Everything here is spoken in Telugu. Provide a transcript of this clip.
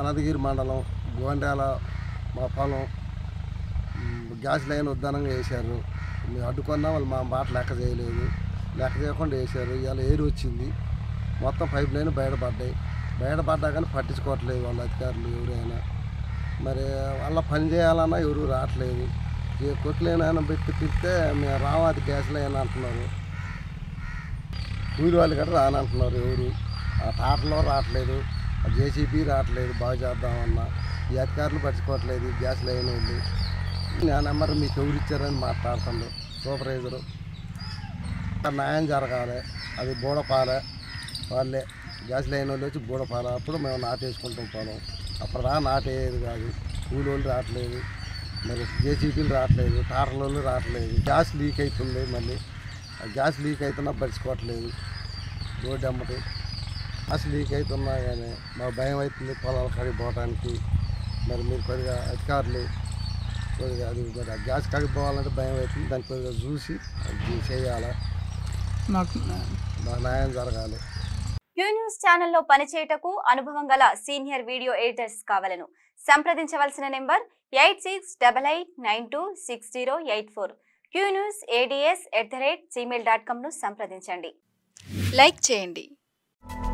అనంతగిరి మండలం గోండ్యాల మా పొలం ఉమ్, గ్యాస్ లైన్ ఉద్దానంగా వేశారు మేము అడ్డుకున్నా వాళ్ళు మా మాట లెక్క చేయలేదు లెక్క చేయకుండా వేశారు ఇవాళ ఏరు వచ్చింది మొత్తం పైప్ లైన్ బయటపడ్డాయి బయటపడ్డా కానీ పట్టించుకోవట్లేదు వాళ్ళ అధికారులు ఎవరైనా మరి వాళ్ళ పని చేయాలన్నా ఎవరు రావట్లేదు ఏ కొట్లేనైనా పెట్టి పిలిస్తే మేము రావాలి గ్యాస్ లైన్ అంటున్నారు కూలి వాళ్ళు కూడా రానంటున్నారు ఎవరు ఆ టాటలో రావట్లేదు ఆ జేసీబీ రావట్లేదు బాగు చేద్దామన్నా ఈ అధికారులు పట్టించుకోవట్లేదు ఈ గ్యాస్ లైన్ వాళ్ళు నా నెంబర్ మీకు ఎవరు ఇచ్చారని మాట్లాడుతుండ్రు సూపర్వైజరు న్యాయం జరగాలి అది బూడపాలే వాళ్ళే గ్యాస్ లైన్ వాళ్ళు వచ్చి బూడపాల అప్పుడు మేము నాటేసుకుంటాం పొలం అప్పుడు రా నాటేది కాదు కూలి వాళ్ళు రావట్లేదు మరి జేసీబీలు రావట్లేదు టాటర్ల వాళ్ళు రావట్లేదు గ్యాస్ లీక్ అవుతుంది మళ్ళీ ఆ గ్యాస్ లీక్ అవుతున్నా పరుచుకోవట్లేదు రోడ్డు అమ్మటి గ్యాస్ లీక్ అవుతున్నా కానీ మాకు భయం అవుతుంది పొలాల కాడికి పోవడానికి మరి మీరు కొద్దిగా అధికారులు కొద్దిగా అది మరి ఆ గ్యాస్ కాడికి పోవాలంటే భయం అవుతుంది దాన్ని కొద్దిగా చూసి అది చేయాలి నాకు మా న్యాయం జరగాలి క్యూ న్యూస్ ఛానల్లో పనిచేయటకు అనుభవం గల సీనియర్ వీడియో ఎడిటర్స్ కావాలను సంప్రదించవలసిన number eight six double eight nine two six zero eight four Q news ads at the rate Gmail dot కామ్ను సంప్రదించండి లైక్ చేయండి